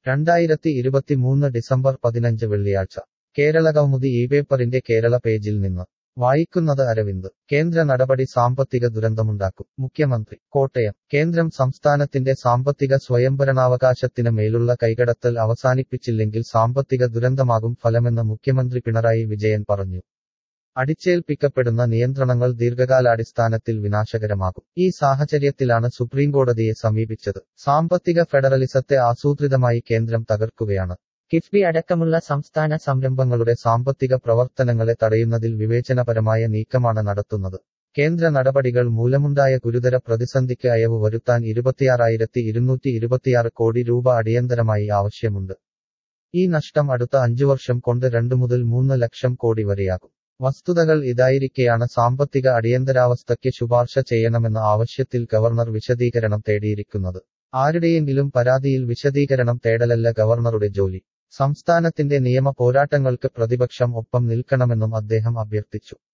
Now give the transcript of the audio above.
രണ്ടായിരത്തി ഇരുപത്തിമൂന്ന് ഡിസംബർ പതിനഞ്ച് വെള്ളിയാഴ്ച കേരളകൗമുദി ഈ പേപ്പറിന്റെ കേരള പേജിൽ നിന്ന് വായിക്കുന്നത് അരവിന്ദ് കേന്ദ്ര നടപടി സാമ്പത്തിക ദുരന്തമുണ്ടാക്കും മുഖ്യമന്ത്രി കോട്ടയം കേന്ദ്രം സംസ്ഥാനത്തിന്റെ സാമ്പത്തിക സ്വയംഭരണാവകാശത്തിന് മേലുള്ള കൈകടത്തൽ അവസാനിപ്പിച്ചില്ലെങ്കിൽ സാമ്പത്തിക ദുരന്തമാകും ഫലമെന്ന് മുഖ്യമന്ത്രി പിണറായി വിജയൻ പറഞ്ഞു അടിച്ചേൽപ്പിക്കപ്പെടുന്ന നിയന്ത്രണങ്ങൾ ദീർഘകാലാടിസ്ഥാനത്തിൽ വിനാശകരമാകും ഈ സാഹചര്യത്തിലാണ് സുപ്രീംകോടതിയെ സമീപിച്ചത് സാമ്പത്തിക ഫെഡറലിസത്തെ ആസൂത്രിതമായി കേന്ദ്രം തകർക്കുകയാണ് കിഫ്ബി അടക്കമുള്ള സംസ്ഥാന സംരംഭങ്ങളുടെ സാമ്പത്തിക പ്രവർത്തനങ്ങളെ തടയുന്നതിൽ വിവേചനപരമായ നീക്കമാണ് നടത്തുന്നത് കേന്ദ്ര നടപടികൾ മൂലമുണ്ടായ ഗുരുതര പ്രതിസന്ധിക്ക് അയവ് വരുത്താൻ ഇരുപത്തിയാറായിരത്തി ഇരുന്നൂറ്റി ഇരുപത്തിയാറ് കോടി രൂപ അടിയന്തരമായി ആവശ്യമുണ്ട് ഈ നഷ്ടം അടുത്ത അഞ്ചു വർഷം കൊണ്ട് രണ്ടു മുതൽ മൂന്ന് ലക്ഷം കോടി വരെയാകും വസ്തുതകൾ ഇതായിരിക്കെയാണ് സാമ്പത്തിക അടിയന്തരാവസ്ഥയ്ക്ക് ശുപാർശ ചെയ്യണമെന്ന ആവശ്യത്തിൽ ഗവർണർ വിശദീകരണം തേടിയിരിക്കുന്നത് ആരുടെയെങ്കിലും പരാതിയിൽ വിശദീകരണം തേടലല്ല ഗവർണറുടെ ജോലി സംസ്ഥാനത്തിന്റെ നിയമ പോരാട്ടങ്ങൾക്ക് പ്രതിപക്ഷം ഒപ്പം നിൽക്കണമെന്നും അദ്ദേഹം അഭ്യർത്ഥിച്ചു